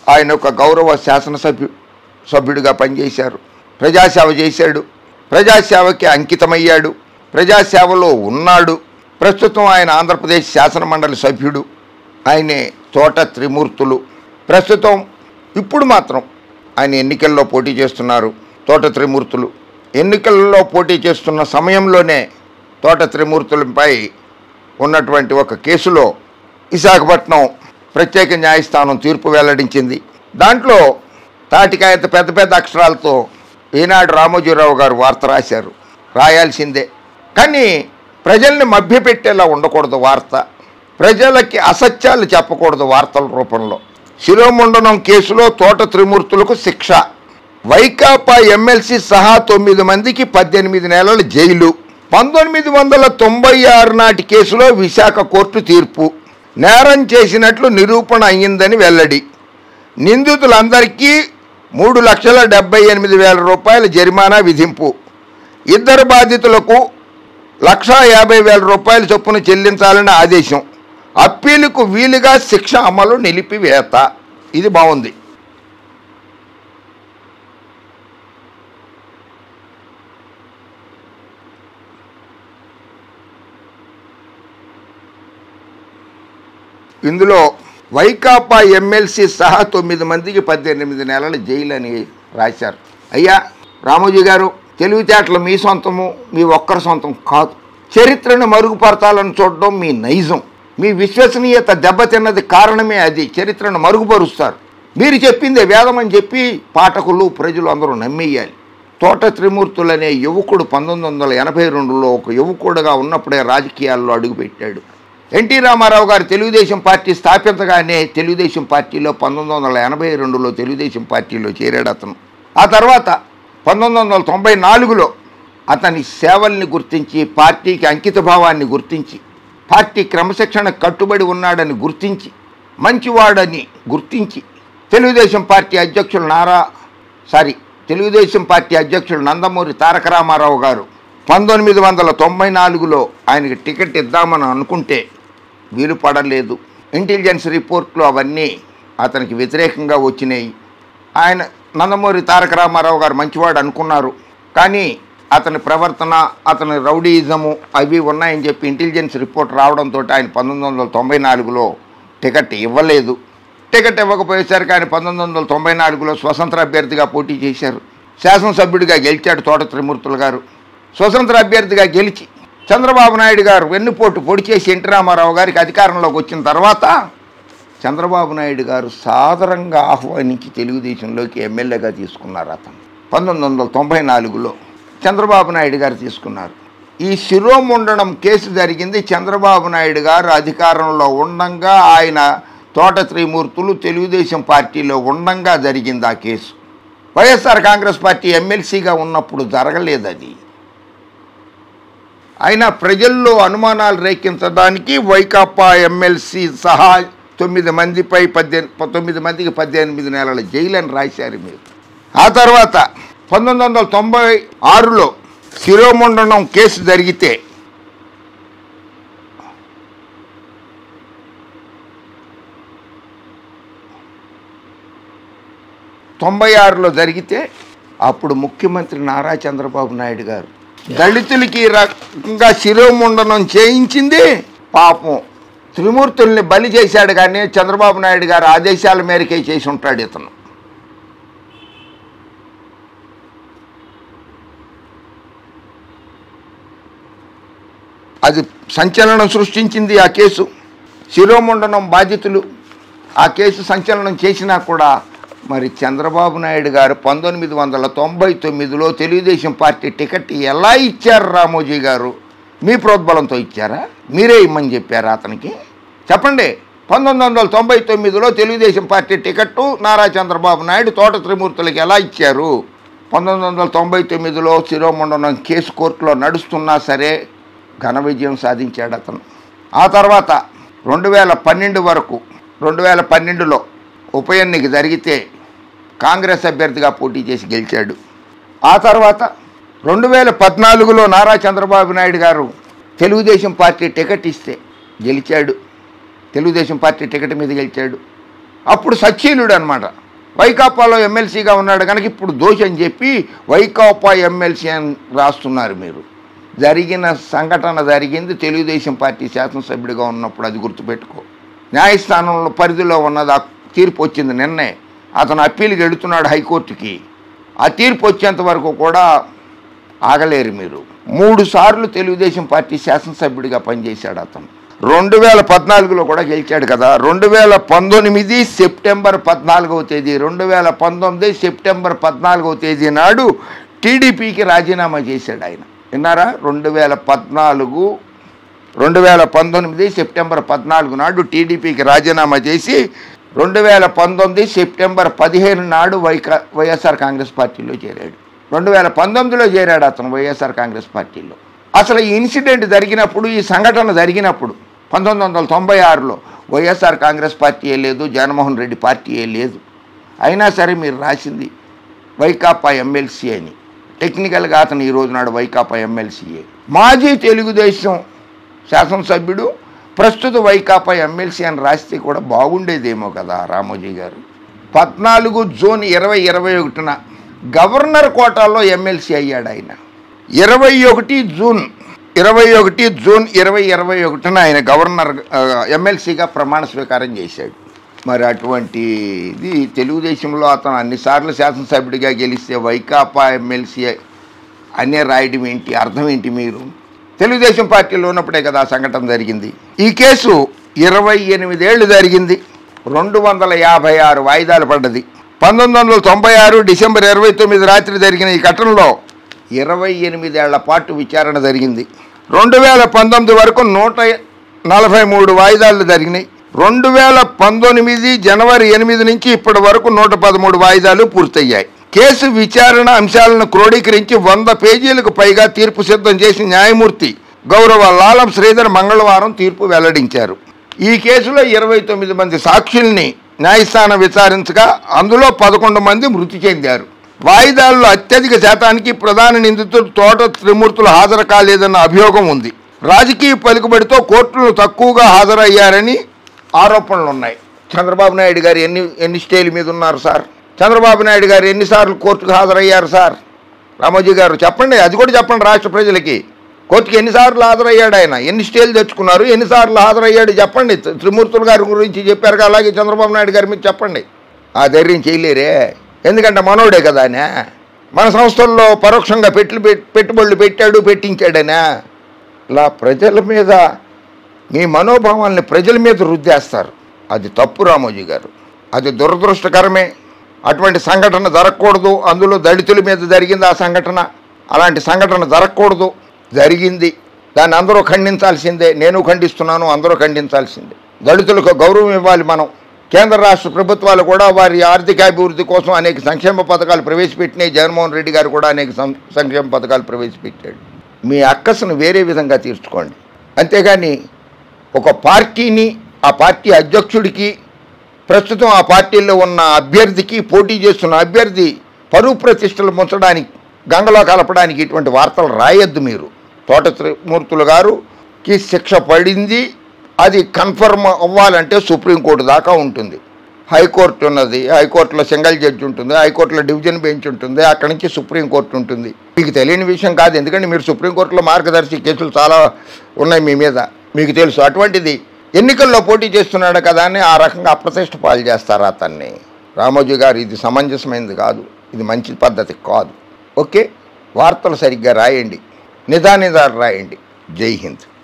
ఆయన ఒక గౌరవ శాసనసభ్యు సభ్యుడిగా పనిచేశారు ప్రజాసేవ చేశాడు ప్రజాసేవకి అంకితమయ్యాడు ప్రజాసేవలో ఉన్నాడు ప్రస్తుతం ఆయన ఆంధ్రప్రదేశ్ శాసనమండలి సభ్యుడు ఆయనే తోట త్రిమూర్తులు ప్రస్తుతం ఇప్పుడు మాత్రం ఆయన ఎన్నికల్లో పోటీ చేస్తున్నారు తోట త్రిమూర్తులు ఎన్నికల్లో పోటీ చేస్తున్న సమయంలోనే తోట త్రిమూర్తులపై ఉన్నటువంటి ఒక కేసులో విశాఖపట్నం ప్రత్యేక న్యాయస్థానం తీర్పు వెల్లడించింది దాంట్లో తాటికాయత పెద్ద పెద్ద అక్షరాలతో ఈనాడు రామోజీరావు గారు వార్త రాశారు రాయాల్సిందే కానీ ప్రజల్ని మభ్యపెట్టేలా ఉండకూడదు వార్త ప్రజలకి అసత్యాలు చెప్పకూడదు వార్తల రూపంలో శిరోముండనం కేసులో తోట త్రిమూర్తులకు శిక్ష వైకాపా ఎమ్మెల్సీ సహా తొమ్మిది మందికి పద్దెనిమిది నెలల జైలు పంతొమ్మిది వందల తొంభై ఆరు నాటి కేసులో విశాఖ కోర్టు తీర్పు నేరం చేసినట్లు నిరూపణ అయ్యిందని వెల్లడి నిందితులందరికీ మూడు లక్షల డెబ్బై ఎనిమిది వేల రూపాయల జరిమానా విధింపు ఇద్దరు బాధితులకు లక్షా యాభై వేల రూపాయల చొప్పున చెల్లించాలని ఆదేశం అప్పీలుకు వీలుగా శిక్ష అమలు నిలిపివేత ఇది బాగుంది ఇందులో వైకాపా ఎమ్మెల్సీ సహా తొమ్మిది మందికి పద్దెనిమిది నెలల జైలు అని రాశారు అయ్యా రామోజీ గారు తెలివితేటలు మీ సొంతము మీ ఒక్కరి సొంతం కాదు చరిత్రను మరుగుపరచాలని చూడడం మీ నైజం మీ విశ్వసనీయత దెబ్బతిన్నది కారణమే అది చరిత్రను మరుగుపరుస్తారు మీరు చెప్పిందే వేదం అని చెప్పి పాఠకులు ప్రజలు అందరూ నమ్మేయాలి తోట త్రిమూర్తులు అనే యువకుడు పంతొమ్మిది వందల ఎనభై రెండులో ఒక యువకుడుగా ఉన్నప్పుడే రాజకీయాల్లో అడుగుపెట్టాడు ఎన్టీ రామారావు గారు తెలుగుదేశం పార్టీ స్థాపించగానే తెలుగుదేశం పార్టీలో పంతొమ్మిది వందల ఎనభై రెండులో తెలుగుదేశం పార్టీలో చేరాడు అతను ఆ తర్వాత పంతొమ్మిది వందల తొంభై నాలుగులో అతని సేవల్ని గుర్తించి పార్టీకి అంకిత భావాన్ని గుర్తించి పార్టీ క్రమశిక్షణ కట్టుబడి ఉన్నాడని గుర్తించి మంచివాడని గుర్తించి తెలుగుదేశం పార్టీ అధ్యక్షులు నారా సారీ తెలుగుదేశం పార్టీ అధ్యక్షుడు నందమూరి తారక రామారావు గారు పంతొమ్మిది వందల తొంభై నాలుగులో ఆయనకి టికెట్ ఇద్దామని అనుకుంటే వీలు పడలేదు ఇంటెలిజెన్స్ రిపోర్ట్లు అవన్నీ అతనికి వ్యతిరేకంగా వచ్చినాయి ఆయన నందమూరి తారక రామారావు గారు మంచివాడు అనుకున్నారు కానీ అతని ప్రవర్తన అతని రౌడీయిజము అవి ఉన్నాయని చెప్పి ఇంటెలిజెన్స్ రిపోర్ట్ రావడంతో ఆయన పంతొమ్మిది వందల తొంభై నాలుగులో టికెట్ ఇవ్వలేదు టికెట్ ఇవ్వకపోయేసరికి ఆయన పంతొమ్మిది వందల తొంభై నాలుగులో స్వతంత్ర అభ్యర్థిగా పోటీ చేశారు శాసనసభ్యుడిగా గెలిచాడు తోట త్రిమూర్తులు గారు స్వతంత్ర అభ్యర్థిగా గెలిచి చంద్రబాబు నాయుడు గారు వెన్నుపోటు పొడి చేసి ఎన్టీ రామారావు గారికి అధికారంలోకి వచ్చిన తర్వాత చంద్రబాబు నాయుడు గారు సాదరంగా ఆహ్వానించి తెలుగుదేశంలోకి ఎమ్మెల్యేగా తీసుకున్నారు అతను పంతొమ్మిది వందల తొంభై నాలుగులో చంద్రబాబు నాయుడు గారు తీసుకున్నారు ఈ శిరోముండనం కేసు జరిగింది చంద్రబాబు నాయుడు గారు అధికారంలో ఉండంగా ఆయన తోట త్రిమూర్తులు తెలుగుదేశం పార్టీలో ఉండంగా జరిగింది ఆ కేసు వైఎస్ఆర్ కాంగ్రెస్ పార్టీ ఎమ్మెల్సీగా ఉన్నప్పుడు జరగలేదు అది అయినా ప్రజల్లో అనుమానాలు రేకించడానికి వైకాపా ఎమ్మెల్సీ సహా తొమ్మిది మందిపై పద్దెనిమిది తొమ్మిది మందికి పద్దెనిమిది నెలల జైలు అని రాశారు మీరు ఆ తర్వాత పంతొమ్మిది వందల తొంభై ఆరులో శిరోముండనం కేసు జరిగితే తొంభై ఆరులో జరిగితే అప్పుడు ముఖ్యమంత్రి నారా చంద్రబాబు నాయుడు గారు దళితులకి ఈ రకంగా శిరోముండనం చేయించింది పాపం త్రిమూర్తుల్ని బలి చేశాడు కానీ చంద్రబాబు నాయుడు గారు ఆదేశాల మేరకే చేసి ఉంటాడు ఇతను అది సంచలనం సృష్టించింది ఆ కేసు శిరోముండనం బాధితులు ఆ కేసు సంచలనం చేసినా కూడా మరి చంద్రబాబు నాయుడు గారు పంతొమ్మిది వందల తొంభై తొమ్మిదిలో తెలుగుదేశం పార్టీ టికెట్ ఎలా ఇచ్చారు రామోజీ గారు మీ ప్రోద్బలంతో ఇచ్చారా మీరే ఇమ్మని చెప్పారా అతనికి చెప్పండి పంతొమ్మిది వందల తొంభై తొమ్మిదిలో తెలుగుదేశం పార్టీ టికెట్టు నారా చంద్రబాబు నాయుడు తోట త్రిమూర్తులకి ఎలా ఇచ్చారు పంతొమ్మిది వందల తొంభై తొమ్మిదిలో శిరోమండనం కేసు కోర్టులో నడుస్తున్నా సరే ఘన విజయం సాధించాడు అతను ఆ తర్వాత రెండు వేల పన్నెండు వరకు రెండు వేల పన్నెండులో ఉప ఎన్నిక జరిగితే కాంగ్రెస్ అభ్యర్థిగా పోటీ చేసి గెలిచాడు ఆ తర్వాత రెండు వేల పద్నాలుగులో నారా చంద్రబాబు నాయుడు గారు తెలుగుదేశం పార్టీ టికెట్ ఇస్తే గెలిచాడు తెలుగుదేశం పార్టీ టికెట్ మీద గెలిచాడు అప్పుడు సచ్చీలుడు అనమాట వైకాపాలో ఎమ్మెల్సీగా ఉన్నాడు కనుక ఇప్పుడు దోషి అని చెప్పి వైకాపా ఎమ్మెల్సీ అని రాస్తున్నారు మీరు జరిగిన సంఘటన జరిగింది తెలుగుదేశం పార్టీ శాసనసభ్యుడిగా ఉన్నప్పుడు అది గుర్తుపెట్టుకో న్యాయస్థానంలో పరిధిలో ఉన్నది ఆ తీర్పు వచ్చింది నిన్నే అతను అప్పీల్కి వెళుతున్నాడు హైకోర్టుకి ఆ తీర్పు వచ్చేంత వరకు కూడా ఆగలేరు మీరు మూడు సార్లు తెలుగుదేశం పార్టీ శాసనసభ్యుడిగా పనిచేశాడు అతను రెండు వేల పద్నాలుగులో కూడా గెలిచాడు కదా రెండు వేల పంతొమ్మిది సెప్టెంబర్ పద్నాలుగవ తేదీ రెండు వేల పంతొమ్మిది సెప్టెంబర్ పద్నాలుగవ తేదీ నాడు టీడీపీకి రాజీనామా చేశాడు ఆయన విన్నారా రెండు వేల పద్నాలుగు రెండు వేల పంతొమ్మిది సెప్టెంబర్ పద్నాలుగు నాడు టీడీపీకి రాజీనామా చేసి రెండు వేల పంతొమ్మిది సెప్టెంబర్ పదిహేను నాడు వైకా వైఎస్ఆర్ కాంగ్రెస్ పార్టీలో చేరాడు రెండు వేల పంతొమ్మిదిలో చేరాడు అతను వైఎస్ఆర్ కాంగ్రెస్ పార్టీలో అసలు ఈ ఇన్సిడెంట్ జరిగినప్పుడు ఈ సంఘటన జరిగినప్పుడు పంతొమ్మిది వందల తొంభై ఆరులో వైఎస్ఆర్ కాంగ్రెస్ పార్టీయే లేదు జగన్మోహన్ రెడ్డి పార్టీయే లేదు అయినా సరే మీరు రాసింది వైకాపా ఎమ్మెల్సీ అని టెక్నికల్గా అతను ఈ రోజు నాడు వైకాపా ఎమ్మెల్సీఏ మాజీ తెలుగుదేశం శాసనసభ్యుడు ప్రస్తుత వైకాపా ఎమ్మెల్సీ అని రాస్తే కూడా బాగుండేదేమో కదా రామోజీ గారు పద్నాలుగు జూన్ ఇరవై ఇరవై ఒకటిన గవర్నర్ కోటాలో ఎమ్మెల్సీ అయ్యాడు ఆయన ఇరవై ఒకటి జూన్ ఇరవై ఒకటి జూన్ ఇరవై ఇరవై ఒకటిన ఆయన గవర్నర్ ఆ, ఎమ్మెల్సీగా ప్రమాణ స్వీకారం చేశాడు మరి అటువంటిది తెలుగుదేశంలో అతను అన్నిసార్లు శాసనసభ్యుడిగా గెలిస్తే వైకాపా ఎమ్మెల్సీ అనే రాయడం ఏంటి అర్థం ఏంటి మీరు తెలుగుదేశం పార్టీలో ఉన్నప్పుడే కదా ఆ సంఘటన జరిగింది ఈ కేసు ఇరవై ఎనిమిదేళ్లు జరిగింది రెండు వందల యాభై ఆరు వాయిదాలు పడ్డది పంతొమ్మిది వందల తొంభై ఆరు డిసెంబర్ ఇరవై తొమ్మిది రాత్రి జరిగిన ఈ ఘటనలో ఇరవై ఎనిమిదేళ్ల పాటు విచారణ జరిగింది రెండు వేల పంతొమ్మిది వరకు నూట నలభై మూడు వాయిదాలు జరిగినాయి రెండు వేల పంతొమ్మిది జనవరి ఎనిమిది నుంచి ఇప్పటి వరకు నూట పదమూడు వాయిదాలు పూర్తయ్యాయి కేసు విచారణ అంశాలను క్రోడీకరించి వంద పేజీలకు పైగా తీర్పు సిద్ధం చేసి న్యాయమూర్తి గౌరవ లాలం శ్రీధర్ మంగళవారం తీర్పు వెల్లడించారు ఈ కేసులో ఇరవై తొమ్మిది మంది సాక్షుల్ని న్యాయస్థానం విచారించగా అందులో పదకొండు మంది మృతి చెందారు వాయిదాల్లో అత్యధిక శాతానికి ప్రధాన నిందితుడు తోట త్రిమూర్తులు హాజరు కాలేదన్న అభియోగం ఉంది రాజకీయ పలుకుబడితో కోర్టులు తక్కువగా హాజరయ్యారని ఆరోపణలు ఉన్నాయి చంద్రబాబు నాయుడు గారు ఎన్ని ఎన్ని స్టేల మీద ఉన్నారు సార్ చంద్రబాబు నాయుడు గారు ఎన్నిసార్లు కోర్టుకు హాజరయ్యారు సార్ రామోజీ గారు చెప్పండి అది కూడా చెప్పండి రాష్ట్ర ప్రజలకి కోర్టుకి ఎన్నిసార్లు హాజరయ్యాడు ఆయన ఎన్ని స్టేలు తెచ్చుకున్నారు ఎన్నిసార్లు హాజరయ్యాడు చెప్పండి త్రి- త్రిమూర్తుల గారి గురించి చెప్పారు కదా, అలాగే చంద్రబాబు నాయుడు గారి మీద చెప్పండి ఆ ధైర్యం చేయలేరే ఎందుకంటే మనోడే కదా ఆయన మన సంస్థల్లో పరోక్షంగా పెట్లు పెట్టుబడులు పెట్టాడు పెట్టించాడనా ఇలా ప్రజల మీద మీ మనోభావాల్ని ప్రజల మీద రుద్దేస్తారు అది తప్పు రామోజీ గారు అది దురదృష్టకరమే అటువంటి సంఘటన జరగకూడదు అందులో దళితుల మీద జరిగింది ఆ సంఘటన అలాంటి సంఘటన జరగకూడదు జరిగింది దాన్ని అందరూ ఖండించాల్సిందే నేను ఖండిస్తున్నాను అందరూ ఖండించాల్సిందే దళితులకు గౌరవం ఇవ్వాలి మనం కేంద్ర రాష్ట్ర ప్రభుత్వాలు కూడా వారి ఆర్థికాభివృద్ధి కోసం అనేక సంక్షేమ పథకాలు ప్రవేశపెట్టినాయి జగన్మోహన్ రెడ్డి గారు కూడా అనేక సం- సంక్షేమ పథకాలు ప్రవేశపెట్టాడు మీ అక్కసును వేరే విధంగా తీర్చుకోండి అంతేగాని ఒక పార్టీని ఆ పార్టీ అధ్యక్షుడికి ప్రస్తుతం ఆ పార్టీలో ఉన్న అభ్యర్థికి పోటీ చేస్తున్న అభ్యర్థి పరువు ప్రతిష్టలు ముంచడానికి గంగలో కలపడానికి ఇటువంటి వార్తలు రాయొద్దు మీరు తోట త్రిమూర్తులు గారుకి శిక్ష పడింది అది కన్ఫర్మ్ అవ్వాలంటే సుప్రీంకోర్టు దాకా ఉంటుంది హైకోర్టు ఉన్నది హైకోర్టులో సింగిల్ జడ్జి ఉంటుంది హైకోర్టులో డివిజన్ బెంచ్ ఉంటుంది అక్కడి నుంచి సుప్రీంకోర్టు ఉంటుంది మీకు తెలియని విషయం కాదు ఎందుకంటే మీరు సుప్రీంకోర్టులో మార్గదర్శి కేసులు చాలా ఉన్నాయి మీ మీద మీకు తెలుసు అటువంటిది ఎన్నికల్లో పోటీ చేస్తున్నాడు కదా అని ఆ రకంగా అప్రతిష్ట పాలు చేస్తారు అతన్ని రామోజీ గారు ఇది సమంజసమైనది కాదు ఇది మంచి పద్ధతి కాదు ఓకే వార్తలు సరిగ్గా రాయండి నిదానిదారు రాయండి జై హింద్